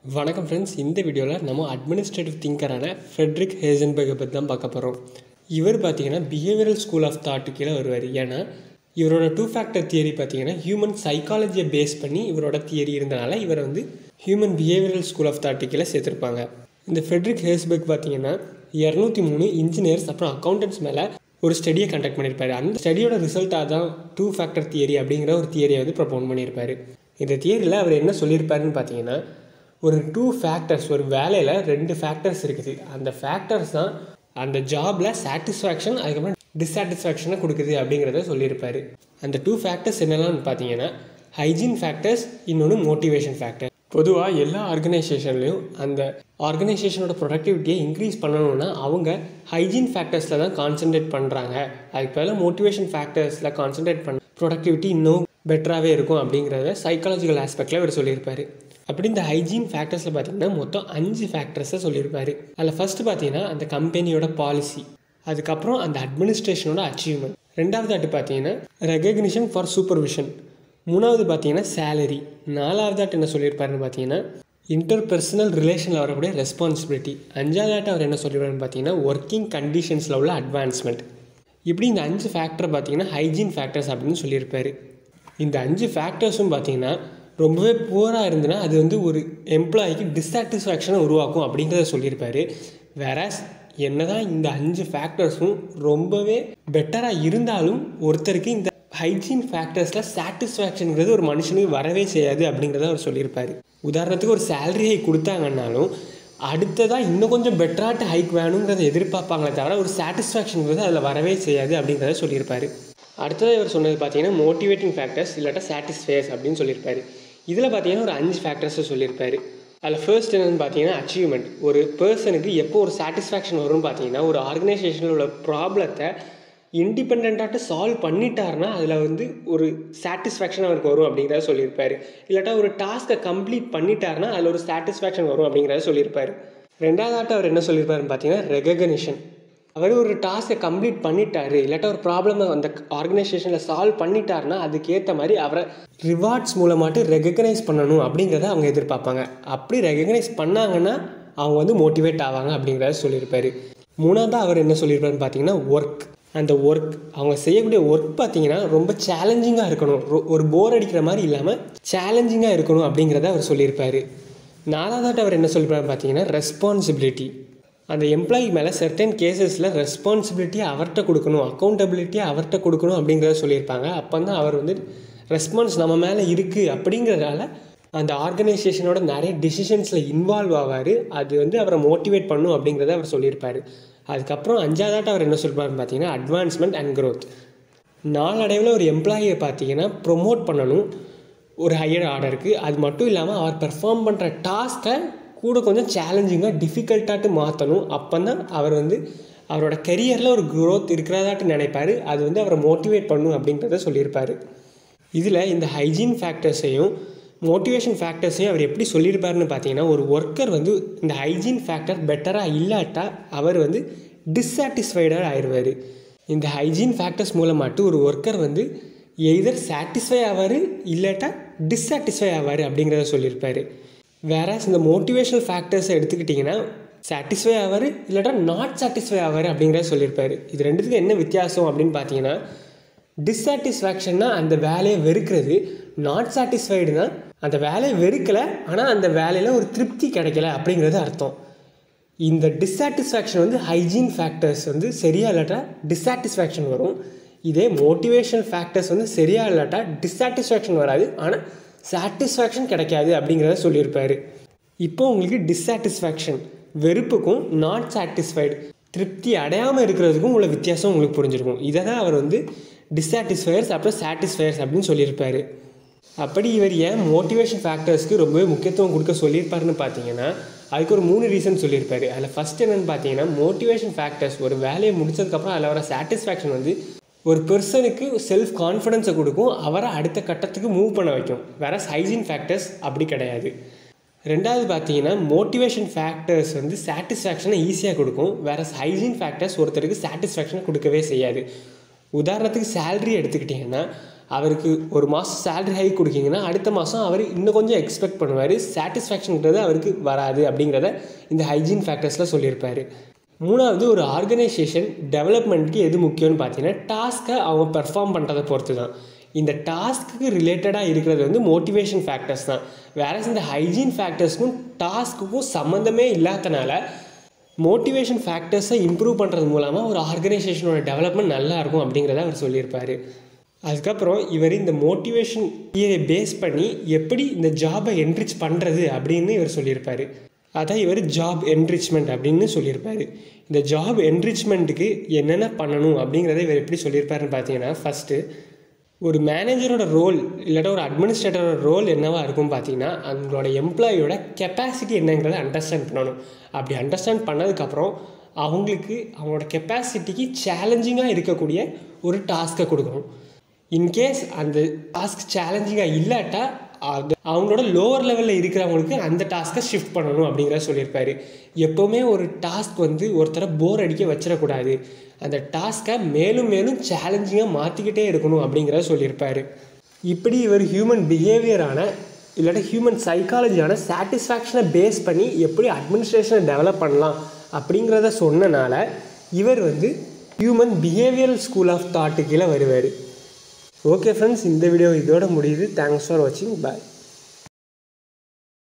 வணக்கம் ஃப்ரெண்ட்ஸ் இந்த வீடியோவில் நம்ம அட்மினிஸ்ட்ரேட்டிவ் திங்கரான ஃப்ரெட்ரிக் ஹேசன்பர்கை பற்றி தான் பார்க்க போகிறோம் இவர் பார்த்தீங்கன்னா பிஹேவியரல் ஸ்கூல் ஆஃப் தாட்டு கீழே வருவார் ஏன்னா இவரோட டூ ஃபேக்டர் தியரி பார்த்தீங்கன்னா ஹியூமன் சைக்காலஜியை பேஸ் பண்ணி இவரோட தியரி இருந்தனால இவரை வந்து human behavioural school of thought கீழே சேர்த்துருப்பாங்க இந்த ஃப்ரெட்ரிக் ஹேஸ்பர்க் பார்த்தீங்கன்னா இரநூத்தி மூணு இன்ஜினியர்ஸ் அப்புறம் அக்கௌண்டன்ஸ் மேலே ஒரு ஸ்டடியை கண்டக்ட் பண்ணியிருப்பாரு அந்த ஸ்டடியோட ரிசல்ட்டாக தான் டூ ஃபேக்டர் தியரி அப்படிங்கிற ஒரு தியரியை வந்து ப்ரப்போன் பண்ணியிருப்பாரு இந்த தியரியில் அவர் என்ன சொல்லியிருப்பாருன்னு பார்த்தீங்கன்னா ஒரு டூ ஃபேக்டர்ஸ் ஒரு வேலையில் ரெண்டு ஃபேக்டர்ஸ் இருக்குது அந்த ஃபேக்டர்ஸ் தான் அந்த ஜாபில் சாட்டிஸ்ஃபேக்ஷன் அதுக்கப்புறம் டிஸாட்டிஸ்ஃபேக்ஷனை கொடுக்குது அப்படிங்கிறத சொல்லியிருப்பாரு அந்த டூ ஃபேக்டர்ஸ் என்னெல்லாம் பார்த்தீங்கன்னா ஹைஜீன் ஃபேக்டர்ஸ் இன்னொன்று மோட்டிவேஷன் ஃபேக்டர் பொதுவாக எல்லா ஆர்கனைசேஷன்லேயும் அந்த ஆர்கனைசேஷனோட ப்ரொடக்டிவிட்டியை இன்க்ரீஸ் பண்ணணும்னா அவங்க ஹைஜீன் ஃபேக்டர்ஸில் தான் கான்சென்ட்ரேட் பண்ணுறாங்க அதுக்கு பதிலாக மோட்டிவேஷன் ஃபேக்டர்ஸில் கான்சென்ட்ரேட் பண்ண ப்ரொடக்டிவிட்டி இன்னும் பெட்டராகவே இருக்கும் அப்படிங்கிறத சைக்காலஜிக்கல் ஆஸ்பெக்டில் இவர் சொல்லியிருப்பாரு அப்படி இந்த ஹைஜீன் ஃபேக்டர்ஸில் பார்த்தீங்கன்னா மொத்தம் அஞ்சு ஃபேக்டர்ஸை சொல்லியிருப்பாரு அதில் ஃபஸ்ட்டு பார்த்தீங்கன்னா அந்த கம்பெனியோட பாலிசி அதுக்கப்புறம் அந்த அட்மினிஸ்ட்ரேஷனோட அச்சீவ்மெண்ட் ரெண்டாவது ஆட்டு பார்த்தீங்கன்னா ரெகக்னிஷன் ஃபார் சூப்பர்விஷன் மூணாவது பார்த்தீங்கன்னா சேலரி நாலாவது ஆட்டு என்ன சொல்லியிருப்பாருன்னு பார்த்தீங்கன்னா இன்டர் பர்சனல் ரிலேஷனில் வரக்கூடிய ரெஸ்பான்சிபிலிட்டி அஞ்சாவது ஆட்டு அவர் என்ன சொல்லியிருப்பாருன்னு பார்த்தீங்கன்னா ஒர்க்கிங் கண்டிஷன்ஸில் உள்ள அட்வான்ஸ்மெண்ட் இப்படி இந்த அஞ்சு ஃபேக்டரை பார்த்தீங்கன்னா ஹைஜீன் ஃபேக்டர்ஸ் அப்படின்னு சொல்லியிருப்பாரு இந்த அஞ்சு ஃபேக்டர்ஸும் பார்த்தீங்கன்னா ரொம்பவே புவராக இருந்ததுன்னா அது வந்து ஒரு எம்ப்ளாய்க்கு டிஸாட்டிஸ்ஃபேக்ஷனை உருவாக்கும் அப்படிங்கிறத சொல்லியிருப்பாரு வேற என்னதான் இந்த அஞ்சு ஃபேக்டர்ஸும் ரொம்பவே பெட்டராக இருந்தாலும் ஒருத்தருக்கு இந்த ஹைஜீன் ஃபேக்டர்ஸில் சாட்டிஸ்ஃபேக்ஷனுங்கிறது ஒரு மனுஷனுக்கு வரவே செய்யாது அப்படிங்கிறத அவர் சொல்லியிருப்பாரு உதாரணத்துக்கு ஒரு சேலரி ஹைக் கொடுத்தாங்கன்னாலும் அடுத்ததாக இன்னும் கொஞ்சம் பெட்டராட்டு ஹைக் வேணுங்கிறத எதிர்பார்ப்பாங்களே தவிர ஒரு சாட்டிஸ்ஃபேக்ஷனுங்கிறது அதில் வரவே செய்யாது அப்படிங்கிறத சொல்லியிருப்பாரு அடுத்ததாக இவர் சொன்னது பார்த்தீங்கன்னா மோட்டிவேட்டிங் ஃபேக்டர்ஸ் இல்லாட்டா சாட்டிஸ்ஃபையர்ஸ் அப்படின்னு சொல்லியிருப்பாரு இதில் பார்த்தீங்கன்னா ஒரு அஞ்சு ஃபேக்டர்ஸை சொல்லியிருப்பாரு அதில் ஃபர்ஸ்ட் என்னென்னு பார்த்தீங்கன்னா அச்சீவ்மெண்ட் ஒரு பர்சனுக்கு எப்போ ஒரு சாட்டிஸ்ஃபேக்ஷன் வரும்னு பார்த்தீங்கன்னா ஒரு ஆர்கனைசேஷனில் உள்ள ப்ராப்ளத்தை இண்டிபெண்ட்டாட்டு சால்வ் பண்ணிட்டாருன்னா அதில் வந்து ஒரு சாட்டிஸ்ஃபேக்ஷன் அவருக்கு வரும் அப்படிங்கிறத சொல்லியிருப்பாரு இல்லாட்டா ஒரு டாஸ்க்கை கம்ப்ளீட் பண்ணிட்டாருன்னா அதில் ஒரு சாட்டிஸ்ஃபேக்ஷன் வரும் அப்படிங்கிறத சொல்லியிருப்பாரு ரெண்டாவது ஆட்டு அவர் என்ன சொல்லியிருப்பாருன்னு பார்த்தீங்கன்னா ரெகக்னிஷன் அவர் ஒரு டாஸ்க்கை கம்ப்ளீட் பண்ணிட்டாரு இல்லாட்டா ஒரு ப்ராப்ளமை அந்த ஆர்கனைசேஷனில் சால்வ் பண்ணிட்டாருன்னா அதுக்கேற்ற மாதிரி அவரை ரிவார்ட்ஸ் மூலமாட்டு ரெகக்னைஸ் பண்ணணும் அப்படிங்கிறத அவங்க எதிர்பார்ப்பாங்க அப்படி ரெகக்னைஸ் பண்ணாங்கன்னா அவங்க வந்து மோட்டிவேட் ஆவாங்க அப்படிங்கிறத சொல்லியிருப்பாரு மூணாவதாக அவர் என்ன சொல்லியிருப்பாருன்னு பார்த்தீங்கன்னா ஒர்க் அந்த ஒர்க் அவங்க செய்யக்கூடிய ஒர்க் பார்த்தீங்கன்னா ரொம்ப சேலஞ்சிங்காக இருக்கணும் ஒரு போர் அடிக்கிற மாதிரி இல்லாமல் சேலஞ்சிங்காக இருக்கணும் அப்படிங்கிறத அவர் சொல்லியிருப்பாரு நாலாவதாட்டு அவர் என்ன சொல்லியிருப்பாரு பார்த்தீங்கன்னா ரெஸ்பான்சிபிலிட்டி அந்த எம்ப்ளாயி மேலே சர்டன் கேசஸில் ரெஸ்பான்சிபிலிட்டியை அவர்கிட்ட கொடுக்கணும் அக்கௌண்டபிலிட்டியை அவர்கிட்ட கொடுக்கணும் அப்படிங்கிறத சொல்லியிருப்பாங்க அப்போ தான் அவர் வந்து ரெஸ்பான்ஸ் நம்ம மேலே இருக்குது அப்படிங்கிறதால அந்த ஆர்கனைசேஷனோட நிறைய டிசிஷன்ஸில் இன்வால்வ் ஆவார் அது வந்து அவரை மோட்டிவேட் பண்ணும் அப்படிங்கிறத அவர் சொல்லியிருப்பார் அதுக்கப்புறம் அஞ்சாவதாட்ட அவர் என்ன சொல்லியிருப்பாருன்னு பார்த்தீங்கன்னா அட்வான்ஸ்மெண்ட் அண்ட் க்ரோத் நாளடைவில் ஒரு எம்ப்ளாயியை பார்த்தீங்கன்னா ப்ரொமோட் பண்ணணும் ஒரு ஹையர் ஆர்டருக்கு அது மட்டும் இல்லாமல் அவர் பெர்ஃபார்ம் பண்ணுற டாஸ்க்கை கூட கொஞ்சம் சேலஞ்சிங்காக டிஃபிகல்ட்டாட்டு மாற்றணும் அப்போ தான் அவர் வந்து அவரோட கெரியரில் ஒரு க்ரோத் இருக்கிறதாட்டு நினைப்பார் அது வந்து அவரை மோட்டிவேட் பண்ணும் அப்படின்றத சொல்லியிருப்பார் இதில் இந்த ஹைஜீன் ஃபேக்டர்ஸையும் மோட்டிவேஷன் ஃபேக்டர்ஸையும் அவர் எப்படி சொல்லியிருப்பாருன்னு பார்த்தீங்கன்னா ஒரு ஒர்க்கர் வந்து இந்த ஹைஜீன் ஃபேக்டர் பெட்டராக இல்லாட்டா அவர் வந்து டிஸாட்டிஸ்ஃபைடாக ஆயிடுவார் இந்த ஹைஜீன் ஃபேக்டர்ஸ் மூலமாட்டு ஒரு ஒர்க்கர் வந்து எய்தர் சாட்டிஸ்ஃபை ஆவார் இல்லாட்டா டிஸாட்டிஸ்ஃபை ஆவார் அப்படிங்கிறத சொல்லியிருப்பார் வேற இந்த மோட்டிவேஷனல் ஃபேக்டர்ஸை எடுத்துக்கிட்டிங்கன்னா சாட்டிஸ்ஃபை ஆவார் இல்லாட்டா நாட் சாட்டிஸ்ஃபை ஆவார் அப்படிங்கிறத சொல்லியிருப்பாரு இது ரெண்டுத்துக்கும் என்ன வித்தியாசம் அப்படின்னு பார்த்தீங்கன்னா டிஸாட்டிஸ்ஃபேக்ஷன்னா அந்த வேலையை வெறுக்கிறது நாட் சாட்டிஸ்ஃபைடுனா அந்த வேலையை வெறுக்கலை ஆனால் அந்த வேலையில் ஒரு திருப்தி கிடைக்கல அப்படிங்கிறது அர்த்தம் இந்த டிஸாட்டிஸ்ஃபேக்ஷன் வந்து ஹைஜீன் ஃபேக்டர்ஸ் வந்து சரியாக இல்லாட்டா டிஸாட்டிஸ்ஃபேக்ஷன் வரும் இதே மோட்டிவேஷன் ஃபேக்டர்ஸ் வந்து சரியாக இல்லாட்டா டிஸாட்டிஸ்ஃபேக்ஷன் வராது ஆனால் சாட்டிஸ்ஃபேக்ஷன் கிடைக்காது அப்படிங்கிறத சொல்லியிருப்பாரு இப்போ உங்களுக்கு டிஸாட்டிஸ்ஃபேக்ஷன் வெறுப்புக்கும் நாட் சாட்டிஸ்ஃபைடு திருப்தி அடையாமல் இருக்கிறதுக்கும் உள்ள வித்தியாசம் உங்களுக்கு புரிஞ்சிருக்கும் இதை தான் அவர் வந்து டிஸாட்டிஸ்ஃபயர்ஸ் அப்புறம் சாட்டிஸ்ஃபயர்ஸ் அப்படின்னு சொல்லியிருப்பாரு அப்படி இவர் ஏன் மோட்டிவேஷன் ஃபேக்டர்ஸ்க்கு ரொம்பவே முக்கியத்துவம் கொடுக்க சொல்லியிருப்பாருன்னு பார்த்தீங்கன்னா அதுக்கு ஒரு மூணு ரீசன் சொல்லியிருப்பாரு அதில் ஃபஸ்ட் என்னென்னு பார்த்தீங்கன்னா மோட்டிவேஷன் ஃபேக்டர்ஸ் ஒரு வேலையை முடிச்சதுக்கப்புறம் அதில் வர சாட்டிஸ்ஃபேக்ஷன் வந்து ஒரு பர்சனுக்கு செல்ஃப் கான்ஃபிடென்ஸை கொடுக்கும் அவரை அடுத்த கட்டத்துக்கு மூவ் பண்ண வைக்கும் வேற ஹைஜீன் ஃபேக்டர்ஸ் அப்படி கிடையாது ரெண்டாவது பார்த்தீங்கன்னா மோட்டிவேஷன் ஃபேக்டர்ஸ் வந்து சாட்டிஸ்ஃபேக்ஷனை ஈஸியாக கொடுக்கும் வேற ஹைஜீன் ஃபேக்டர்ஸ் ஒருத்தருக்கு சாட்டிஸ்ஃபேக்ஷனை கொடுக்கவே செய்யாது உதாரணத்துக்கு சேல்ரி எடுத்துக்கிட்டிங்கன்னா அவருக்கு ஒரு மாதம் சேலரி ஹைக் கொடுக்கீங்கன்னா அடுத்த மாதம் அவர் இன்னும் கொஞ்சம் எக்ஸ்பெக்ட் பண்ணுவார் சாட்டிஸ்ஃபேக்ஷன்ன்றது அவருக்கு வராது அப்படிங்கிறத இந்த ஹைஜீன் ஃபேக்டர்ஸில் சொல்லியிருப்பார் மூணாவது ஒரு ஆர்கனைசேஷன் டெவலப்மெண்ட்டுக்கு எது முக்கியம்னு பார்த்தீங்கன்னா டாஸ்க்கை அவங்க பெர்ஃபார்ம் பண்ணுறதை பொறுத்து தான் இந்த டாஸ்க்கு ரிலேட்டடாக இருக்கிறது வந்து மோட்டிவேஷன் ஃபேக்டர்ஸ் தான் வேற இந்த ஹைஜீன் ஃபேக்டர்ஸ்க்கும் டாஸ்க்குக்கும் சம்மந்தமே இல்லாதனால மோட்டிவேஷன் ஃபேக்டர்ஸை இம்ப்ரூவ் பண்ணுறது மூலமாக ஒரு ஆர்கனைசேஷனோட டெவலப்மெண்ட் நல்லா இருக்கும் அப்படிங்கிறத அவர் சொல்லியிருப்பார் அதுக்கப்புறம் இவர் இந்த மோட்டிவேஷன் பேஸ் பண்ணி எப்படி இந்த ஜாபை என்ரிச் பண்ணுறது அப்படின்னு இவர் சொல்லியிருப்பார் அதான் இவர் ஜாப் என்ரிச்மெண்ட் அப்படின்னு சொல்லியிருப்பார் இந்த ஜாப் என்ரிச்மெண்ட்டுக்கு என்னென்ன பண்ணணும் அப்படிங்கிறத இவர் எப்படி சொல்லியிருப்பாருன்னு பார்த்தீங்கன்னா ஃபஸ்ட்டு ஒரு மேனேஜரோட ரோல் இல்லாட்டா ஒரு அட்மினிஸ்ட்ரேட்டரோட ரோல் என்னவா இருக்கும் பார்த்தீங்கன்னா அவங்களோட எம்ப்ளாயியோட கெப்பாசிட்டி என்னங்கிறத அண்டர்ஸ்டாண்ட் பண்ணணும் அப்படி அண்டர்ஸ்டாண்ட் பண்ணதுக்கப்புறம் அவங்களுக்கு அவங்களோட கெப்பாசிட்டிக்கு சேலஞ்சிங்காக இருக்கக்கூடிய ஒரு டாஸ்க்கை கொடுக்கணும் இன்கேஸ் அந்த டாஸ்க் சேலஞ்சிங்காக இல்லாட்டா அது அவங்களோட லோவர் லெவலில் இருக்கிறவங்களுக்கு அந்த டாஸ்க்கை ஷிஃப்ட் பண்ணணும் அப்படிங்கிறத சொல்லியிருப்பாரு எப்போவுமே ஒரு டாஸ்க் வந்து ஒருத்தரை போர் அடிக்க வச்சிடக்கூடாது அந்த டாஸ்க்கை மேலும் மேலும் சேலஞ்சிங்காக மாற்றிக்கிட்டே இருக்கணும் அப்படிங்கிறத சொல்லியிருப்பாரு இப்படி இவர் ஹியூமன் பிஹேவியரான இல்லாட்டி ஹியூமன் சைக்காலஜியான சாட்டிஸ்ஃபேக்ஷனை பேஸ் பண்ணி எப்படி அட்மினிஸ்ட்ரேஷனை டெவலப் பண்ணலாம் அப்படிங்கிறத சொன்னனால இவர் வந்து human behavioural school of thought கீழே வருவார் ஓகே ஃப்ரெண்ட்ஸ் இந்த வீடியோ இதோட முடியுது தேங்க்ஸ் ஃபார் வாட்சிங் பாய்